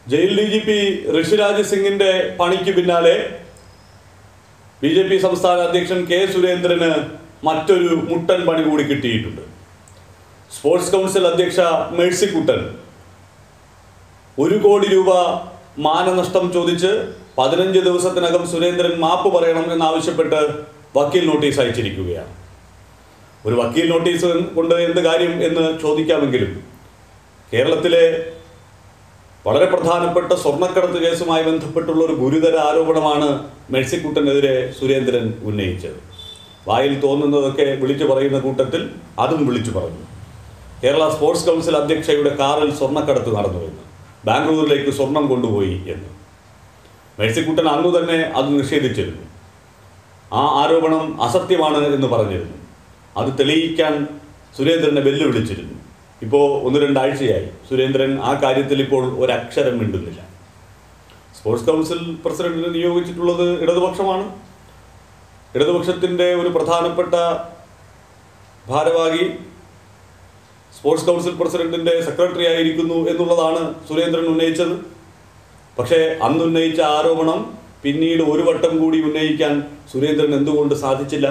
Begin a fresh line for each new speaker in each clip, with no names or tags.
jail D G P Rishiraj സിംഗിന്റെ പണിക്ക് പിന്നാലെ ബി ജെ പി സംസ്ഥാന അധ്യക്ഷൻ കെ സുരേന്ദ്രന് മറ്റൊരു മുട്ടൻ പണി കൂടി കിട്ടിയിട്ടുണ്ട് സ്പോർട്സ് കൗൺസിൽ അധ്യക്ഷ മേഴ്സിക്കുട്ടൻ ഒരു കോടി രൂപ മാനനഷ്ടം ചോദിച്ച് പതിനഞ്ച് ദിവസത്തിനകം സുരേന്ദ്രൻ മാപ്പ് പറയണം എന്നാവശ്യപ്പെട്ട് വക്കീൽ നോട്ടീസ് അയച്ചിരിക്കുകയാണ് ഒരു വക്കീൽ നോട്ടീസ് കൊണ്ട് എന്ത് കാര്യം എന്ന് ചോദിക്കാമെങ്കിലും കേരളത്തിലെ വളരെ പ്രധാനപ്പെട്ട സ്വർണ്ണക്കടത്ത് കേസുമായി ബന്ധപ്പെട്ടുള്ള ഒരു ഗുരുതര ആരോപണമാണ് മെഴ്സിക്കുട്ടനെതിരെ സുരേന്ദ്രൻ ഉന്നയിച്ചത് വായിൽ തോന്നുന്നതൊക്കെ വിളിച്ചു പറയുന്ന കൂട്ടത്തിൽ അതും വിളിച്ചു പറഞ്ഞു കേരള സ്പോർട്സ് കൗൺസിൽ അധ്യക്ഷയുടെ കാറിൽ സ്വർണ്ണക്കടത്ത് നടന്നു എന്ന് ബാംഗ്ലൂരിലേക്ക് സ്വർണം കൊണ്ടുപോയി എന്ന് മേഴ്സിക്കുട്ടൻ അന്നു തന്നെ അത് നിഷേധിച്ചിരുന്നു ആ ആരോപണം അസത്യമാണ് എന്ന് പറഞ്ഞിരുന്നു അത് തെളിയിക്കാൻ സുരേന്ദ്രനെ വെല്ലുവിളിച്ചിരുന്നു ഇപ്പോൾ ഒന്ന് രണ്ടാഴ്ചയായി സുരേന്ദ്രൻ ആ കാര്യത്തിൽ ഇപ്പോൾ ഒരക്ഷരം മിണ്ടുന്നില്ല സ്പോർട്സ് കൗൺസിൽ പ്രസിഡന്റിനെ നിയോഗിച്ചിട്ടുള്ളത് ഇടതുപക്ഷമാണ് ഇടതുപക്ഷത്തിൻ്റെ ഒരു പ്രധാനപ്പെട്ട ഭാരവാഹി സ്പോർട്സ് കൗൺസിൽ പ്രസിഡന്റിന്റെ സെക്രട്ടറി ആയിരിക്കുന്നു എന്നുള്ളതാണ് സുരേന്ദ്രൻ ഉന്നയിച്ചത് പക്ഷേ അന്ന് ഉന്നയിച്ച ആരോപണം പിന്നീട് ഒരു വട്ടം കൂടി ഉന്നയിക്കാൻ സുരേന്ദ്രൻ എന്തുകൊണ്ട് സാധിച്ചില്ല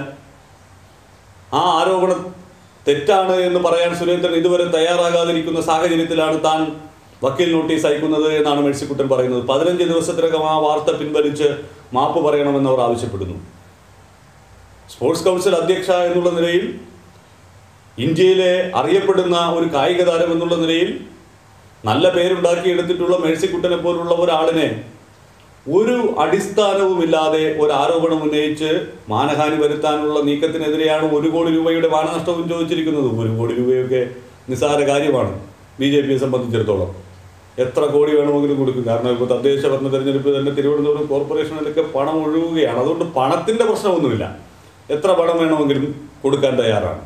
ആ ആരോപണം തെറ്റാണ് എന്ന് പറയാൻ സുരേന്ദ്രൻ ഇതുവരെ തയ്യാറാകാതിരിക്കുന്ന സാഹചര്യത്തിലാണ് താൻ വക്കീൽ നോട്ടീസ് അയക്കുന്നത് എന്നാണ് മേഴ്സിക്കുട്ടൻ പറയുന്നത് പതിനഞ്ച് ദിവസത്തിനകം ആ വാർത്ത പിൻവലിച്ച് മാപ്പ് പറയണമെന്ന് അവർ ആവശ്യപ്പെടുന്നു സ്പോർട്സ് കൗൺസിൽ അധ്യക്ഷ എന്നുള്ള നിലയിൽ ഇന്ത്യയിലെ അറിയപ്പെടുന്ന ഒരു കായിക താരം എന്നുള്ള നിലയിൽ നല്ല പേരുണ്ടാക്കിയെടുത്തിട്ടുള്ള മേഴ്സിക്കുട്ടനെ പോലുള്ള ഒരാളിനെ ഒരു അടിസ്ഥാനവുമില്ലാതെ ഒരു ആരോപണം ഉന്നയിച്ച് മാനഹാനി വരുത്താനുള്ള നീക്കത്തിനെതിരെയാണ് ഒരു കോടി രൂപയുടെ മാനനഷ്ടവും ചോദിച്ചിരിക്കുന്നത് ഒരു കോടി രൂപയൊക്കെ നിസ്സാര കാര്യമാണ് ബി ജെ പിയെ സംബന്ധിച്ചിടത്തോളം എത്ര കോടി വേണമെങ്കിലും കൊടുക്കും കാരണം ഇപ്പോൾ തദ്ദേശ ഭരണ തെരഞ്ഞെടുപ്പ് തന്നെ തിരുവനന്തപുരം കോർപ്പറേഷനിലൊക്കെ പണം ഒഴുകുകയാണ് അതുകൊണ്ട് പണത്തിൻ്റെ പ്രശ്നമൊന്നുമില്ല എത്ര പണം വേണമെങ്കിലും കൊടുക്കാൻ തയ്യാറാണ്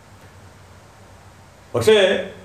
പക്ഷേ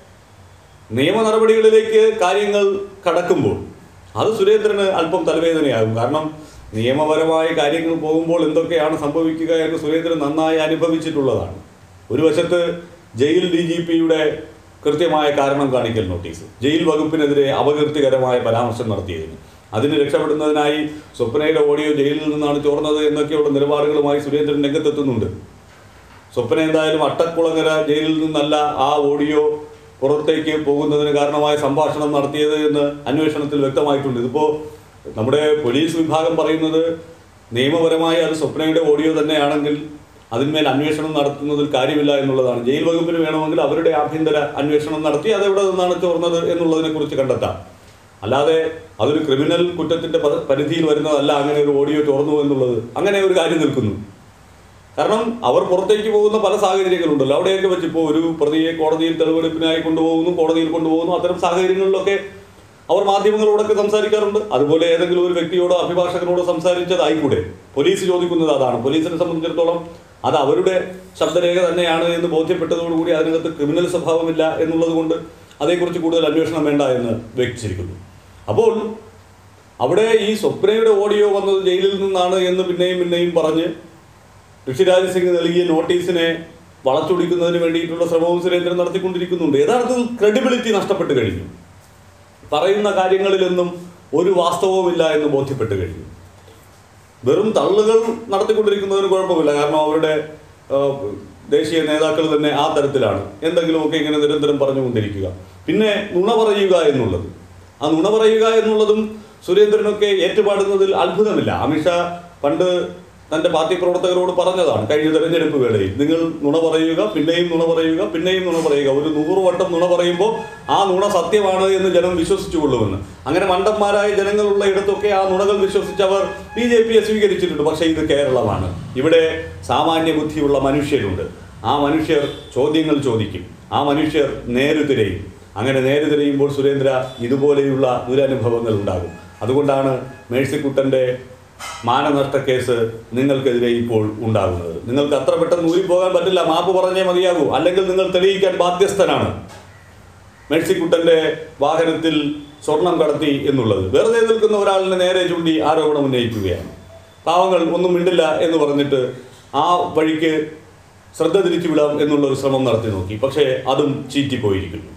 നിയമ നടപടികളിലേക്ക് കാര്യങ്ങൾ കടക്കുമ്പോൾ അത് സുരേന്ദ്രന് അല്പം തലവേദനയാകും കാരണം നിയമപരമായ കാര്യങ്ങൾ പോകുമ്പോൾ എന്തൊക്കെയാണ് സംഭവിക്കുക എന്ന് സുരേന്ദ്രൻ നന്നായി അനുഭവിച്ചിട്ടുള്ളതാണ് ഒരു വശത്ത് ജയിൽ ഡി ജി പിയുടെ കൃത്യമായ കാരണം കാണിക്കൽ നോട്ടീസ് ജയിൽ വകുപ്പിനെതിരെ അപകീർത്തികരമായ പരാമർശം നടത്തിയതിന് അതിന് രക്ഷപ്പെടുന്നതിനായി സ്വപ്നയുടെ ഓഡിയോ ജയിലിൽ നിന്നാണ് ചോർന്നത് എന്നൊക്കെയുള്ള നിലപാടുകളുമായി സുരേന്ദ്രൻ രംഗത്തെത്തുന്നുണ്ട് സ്വപ്ന എന്തായാലും അട്ടക്കുളങ്ങര ജയിലിൽ നിന്നല്ല ആ ഓഡിയോ പുറത്തേക്ക് പോകുന്നതിന് കാരണമായ സംഭാഷണം നടത്തിയത് എന്ന് അന്വേഷണത്തിൽ വ്യക്തമായിട്ടുണ്ട് ഇതിപ്പോൾ നമ്മുടെ പോലീസ് വിഭാഗം പറയുന്നത് നിയമപരമായി അത് സ്വപ്നയുടെ ഓഡിയോ തന്നെയാണെങ്കിൽ അതിന്മേൽ അന്വേഷണം നടത്തുന്നതിൽ കാര്യമില്ല എന്നുള്ളതാണ് ജയിൽ വകുപ്പിന് വേണമെങ്കിൽ അവരുടെ ആഭ്യന്തര അന്വേഷണം നടത്തി അത് എവിടെ നിന്നാണ് ചോർന്നത് എന്നുള്ളതിനെ കുറിച്ച് കണ്ടെത്താം അല്ലാതെ അതൊരു ക്രിമിനൽ കുറ്റത്തിന്റെ പ- പരിധിയിൽ വരുന്നതല്ല അങ്ങനെ ഒരു ഓഡിയോ ചോർന്നു എന്നുള്ളത് അങ്ങനെ ഒരു കാര്യം നിൽക്കുന്നു കാരണം അവർ പുറത്തേക്ക് പോകുന്ന പല സാഹചര്യങ്ങളുണ്ടല്ലോ അവിടെയൊക്കെ വെച്ച് ഇപ്പോൾ ഒരു പ്രതിയെ കോടതിയിൽ തെളിവെടുപ്പിനായി കൊണ്ടുപോകുന്നു കോടതിയിൽ കൊണ്ടുപോകുന്നു അത്തരം സാഹചര്യങ്ങളിലൊക്കെ അവർ മാധ്യമങ്ങളോടൊക്കെ സംസാരിക്കാറുണ്ട് അതുപോലെ ഏതെങ്കിലും ഒരു വ്യക്തിയോടോ അഭിഭാഷകനോടോ സംസാരിച്ചതായിക്കൂടെ പോലീസ് ചോദിക്കുന്നത് അതാണ് പോലീസിനെ സംബന്ധിച്ചിടത്തോളം അത് അവരുടെ ശബ്ദരേഖ തന്നെയാണ് എന്ന് ബോധ്യപ്പെട്ടതോടുകൂടി അതിനകത്ത് ക്രിമിനൽ സ്വഭാവമില്ല എന്നുള്ളത് കൊണ്ട് അതേക്കുറിച്ച് കൂടുതൽ അന്വേഷണം വേണ്ട എന്ന് വ്യക്തിച്ചിരിക്കുന്നു അപ്പോൾ അവിടെ ഈ സ്വപ്നയുടെ ഓഡിയോ വന്നത് ജയിലിൽ നിന്നാണ് എന്ന് പിന്നെയും പിന്നെയും പറഞ്ഞ് ഋഷിരാജ് സിംഗ് നൽകിയ നോട്ടീസിനെ വളച്ചൊടിക്കുന്നതിന് വേണ്ടിയിട്ടുള്ള ശ്രമവും സുരേന്ദ്രൻ നടത്തിക്കൊണ്ടിരിക്കുന്നുണ്ട് യഥാർത്ഥത്തിൽ ക്രെഡിബിലിറ്റി നഷ്ടപ്പെട്ട് കഴിഞ്ഞു പറയുന്ന കാര്യങ്ങളിലൊന്നും ഒരു വാസ്തവവുമില്ല എന്ന് ബോധ്യപ്പെട്ട് കഴിഞ്ഞു വെറും തള്ളുകൾ നടത്തിക്കൊണ്ടിരിക്കുന്നതിന് കുഴപ്പമില്ല കാരണം അവരുടെ ആ, ദേശീയ നേതാക്കൾ തന്നെ ആ തരത്തിലാണ് എന്തെങ്കിലുമൊക്കെ ഇങ്ങനെ നിരന്തരം പറഞ്ഞുകൊണ്ടിരിക്കുക പിന്നെ നുണ പറയുക എന്നുള്ളത് ആ നുണ പറയുക എന്നുള്ളതും സുരേന്ദ്രനൊക്കെ ഏറ്റുപാടുന്നതിൽ അത്ഭുതമില്ല അമിത്ഷാ പണ്ട് തന്റെ പാർട്ടി പ്രവർത്തകരോട് പറഞ്ഞതാണ് കഴിഞ്ഞ തെരഞ്ഞെടുപ്പ് വേളയിൽ നിങ്ങൾ നുണ പറയുക പിന്നെയും നുണ പറയുക പിന്നെയും നുണ പറയുക ഒരു നൂറ് വട്ടം നുണ പറയുമ്പോൾ ആ നുണ സത്യമാണ് എന്ന് ജനം വിശ്വസിച്ചുകൊള്ളുമെന്ന് അങ്ങനെ മണ്ടന്മാരായ ജനങ്ങളുള്ള ഇടത്തൊക്കെ ആ നുണകൾ വിശ്വസിച്ചവർ ബി ജെ പിയെ സ്വീകരിച്ചിട്ടുണ്ട് പക്ഷേ ഇത് കേരളമാണ് ഇവിടെ സാമാന്യ ബുദ്ധിയുള്ള മനുഷ്യരുണ്ട് ആ മനുഷ്യർ ചോദ്യങ്ങൾ ചോദിക്കും ആ മനുഷ്യർ നേരുതിരയും അങ്ങനെ നേരുതിരയുമ്പോൾ സുരേന്ദ്ര ഇതുപോലെയുള്ള ദുരനുഭവങ്ങൾ ഉണ്ടാകും അതുകൊണ്ടാണ് മേഴ്സിക്കുട്ടൻ്റെ മാനനഷ്ട കേസ് നിങ്ങൾക്കെതിരെ ഇപ്പോൾ ഉണ്ടാകുന്നത് നിങ്ങൾക്ക് അത്ര പെട്ടെന്ന് ഊരിപ്പോകാൻ പറ്റില്ല മാപ്പ് പറഞ്ഞേ മതിയാകൂ അല്ലെങ്കിൽ നിങ്ങൾ തെളിയിക്കാൻ ബാധ്യസ്ഥനാണ് മേഴ്സിക്കുട്ടൻ്റെ വാഹനത്തിൽ സ്വർണം കടത്തി എന്നുള്ളത് വെറുതെ നിൽക്കുന്ന ഒരാളിനെ നേരെ ചൂണ്ടി ആരോപണം ഉന്നയിക്കുകയാണ് പാവങ്ങൾ ഒന്നും മിണ്ടില്ല എന്ന് പറഞ്ഞിട്ട് ആ വഴിക്ക് ശ്രദ്ധ തിരിച്ചു വിടാം എന്നുള്ള ഒരു ശ്രമം നടത്തി നോക്കി പക്ഷേ അതും ചീറ്റിപ്പോയിരിക്കുന്നു